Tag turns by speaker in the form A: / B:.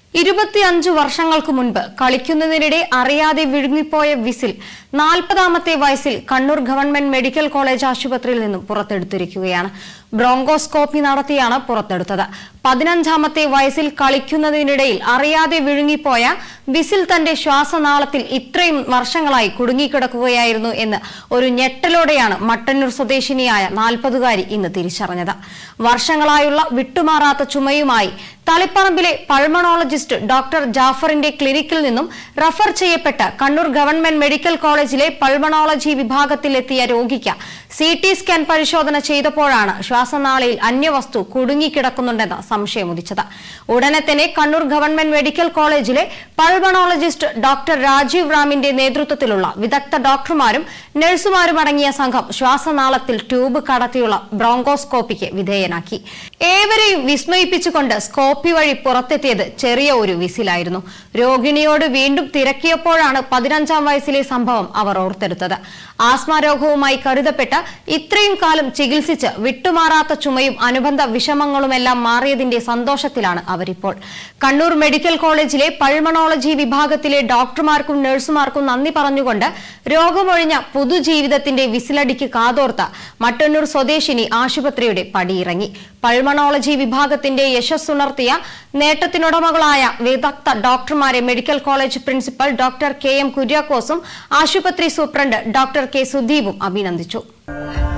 A: ഇരുപത്തിയഞ്ചു വർഷങ്ങൾക്ക് മുൻപ് കളിക്കുന്നതിനിടെ അറിയാതെ വിഴുങ്ങിപ്പോയ വിസിൽ നാൽപ്പതാമത്തെ വയസ്സിൽ കണ്ണൂർ ഗവൺമെന്റ് മെഡിക്കൽ കോളേജ് ആശുപത്രിയിൽ നിന്നും പുറത്തെടുത്തിരിക്കുകയാണ് ബ്രോങ്കോസ്കോപ്പി നടത്തിയാണ് പുറത്തെടുത്തത് പതിനഞ്ചാമത്തെ വയസ്സിൽ കളിക്കുന്നതിനിടയിൽ അറിയാതെ വിഴുങ്ങിപ്പോയ വിസിൽ തന്റെ ശ്വാസനാളത്തിൽ ഇത്രയും വർഷങ്ങളായി കുടുങ്ങിക്കിടക്കുകയായിരുന്നു എന്ന് ഒരു ഞെട്ടലോടെയാണ് മട്ടന്നൂർ സ്വദേശിനിയായ നാൽപ്പതുകാരി ഇന്ന് തിരിച്ചറിഞ്ഞത് വർഷങ്ങളായുള്ള വിട്ടുമാറാത്ത ചുമയുമായി തളിപ്പറമ്പിലെ പൾമണോളജിസ്റ്റ് ഡോക്ടർ ജാഫറിന്റെ ക്ലിനിക്കിൽ നിന്നും റഫർ ചെയ്യപ്പെട്ട കണ്ണൂർ ഗവൺമെന്റ് മെഡിക്കൽ കോളേജിലെ പൾമണോളജി വിഭാഗത്തിലെത്തിയ രോഗിക്ക് സി ടി സ്കാൻ പരിശോധന ചെയ്തപ്പോഴാണ് ശ്വാസനാളിയിൽ അന്യവസ്തു കുടുങ്ങിക്കിടക്കുന്നുണ്ടെന്ന് സംശയമുദിച്ചത് ഉടനെ തന്നെ കണ്ണൂർ ഗവൺമെന്റ് മെഡിക്കൽ കോളേജിലെ പൾമണോളജിസ്റ്റ് ഡോക്ടർ രാജീവ് റാമിന്റെ നേതൃത്വത്തിലുള്ള വിദഗ്ധ ഡോക്ടർമാരും നഴ്സുമാരും അടങ്ങിയ സംഘം ശ്വാസനാളത്തിൽ ട്യൂബ് കടത്തിയുള്ള ബ്രോങ്കോസ്കോപ്പിക്ക് വിധേയനാക്കി ഏവരെയും വിസ്മയിപ്പിച്ചുകൊണ്ട് സ്കോപ്പി വഴി പുറത്തെത്തിയത് ചെറിയ ഒരു വിസിലായിരുന്നു രോഗിണിയോട് വീണ്ടും തിരക്കിയപ്പോഴാണ് പതിനഞ്ചാം വയസ്സിലെ സംഭവം അവർ ഓർത്തെടുത്തത് ആസ്മ രോഗവുമായി കരുതപ്പെട്ട ഇത്രയും കാലം ചികിത്സിച്ച് വിട്ടുമാറാത്ത ചുമയും അനുബന്ധ വിഷമങ്ങളുമെല്ലാം മാറിയതിന്റെ സന്തോഷത്തിലാണ് അവരിപ്പോൾ കണ്ണൂർ മെഡിക്കൽ കോളേജിലെ പൾമണോളജി വിഭാഗത്തിലെ ഡോക്ടർമാർക്കും നഴ്സുമാർക്കും നന്ദി പറഞ്ഞുകൊണ്ട് രോഗമൊഴിഞ്ഞ പുതുജീവിതത്തിന്റെ വിസിലടിക്ക് കാതോർത്ത മട്ടന്നൂർ സ്വദേശിനി ആശുപത്രിയുടെ പടിയിറങ്ങി പൾമണോളജി വിഭാഗത്തിന്റെ യശസ്സുണർത്തിയ നേട്ടത്തിനുടമകളായ വിദഗ്ധ ഡോക്ടർമാരെ medical college principal doctor K M കുര്യാക്കോസും ആശുപത്രി സൂപ്രണ്ട് ഡോക്ടർ കെ സുദീപും അഭിനന്ദിച്ചു